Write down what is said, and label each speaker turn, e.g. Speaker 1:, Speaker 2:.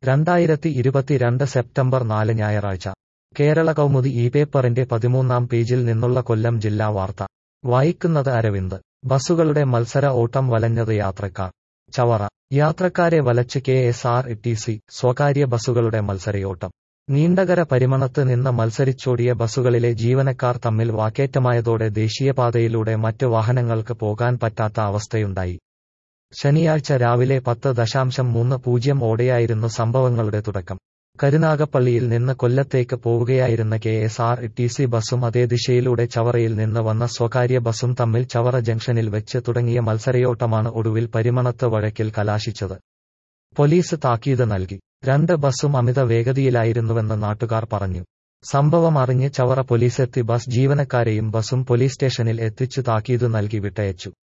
Speaker 1: രണ്ടായിരത്തി ഇരുപത്തിരണ്ട് സെപ്റ്റംബർ നാല് ഞായറാഴ്ച കേരള കൗമുദി ഈ പേപ്പറിന്റെ പതിമൂന്നാം പേജിൽ നിന്നുള്ള കൊല്ലം ജില്ലാ വാർത്ത വായിക്കുന്നത് അരവിന്ദ് ബസ്സുകളുടെ മത്സര ഓട്ടം വലഞ്ഞത് യാത്രക്കാർ ചവറ യാത്രക്കാരെ വലച്ച് K S R T C സ്വകാര്യ ബസ്സുകളുടെ മത്സരയോട്ടം നീണ്ടകര പരിമണത്ത് നിന്ന് മത്സരിച്ചോടിയ ബസ്സുകളിലെ ജീവനക്കാർ തമ്മിൽ വാക്കേറ്റമായതോടെ ദേശീയപാതയിലൂടെ മറ്റ് വാഹനങ്ങൾക്ക് പോകാൻ പറ്റാത്ത അവസ്ഥയുണ്ടായി ശനിയാഴ്ച രാവിലെ പത്ത് ദശാംശം മൂന്ന് പൂജ്യം ഓടെയായിരുന്നു സംഭവങ്ങളുടെ തുടക്കം കരുനാഗപ്പള്ളിയിൽ നിന്ന് കൊല്ലത്തേക്ക് പോവുകയായിരുന്ന K S R T C ബസും അതേ ദിശയിലൂടെ ചവറയിൽ നിന്ന് വന്ന സ്വകാര്യ ബസും തമ്മിൽ ചവറ ജംഗ്ഷനിൽ വെച്ച് തുടങ്ങിയ മത്സരയോട്ടമാണ് ഒടുവിൽ പരിമണത്ത് വഴക്കിൽ കലാശിച്ചത് പോലീസ് താക്കീത് നൽകി രണ്ട് ബസും അമിത വേഗതയിലായിരുന്നുവെന്ന് നാട്ടുകാർ പറഞ്ഞു സംഭവം അറിഞ്ഞ് ചവറ പോലീസെത്തി ബസ് ജീവനക്കാരെയും ബസും പോലീസ് സ്റ്റേഷനിൽ എത്തിച്ചു താക്കീത് നൽകി വിട്ടയച്ചു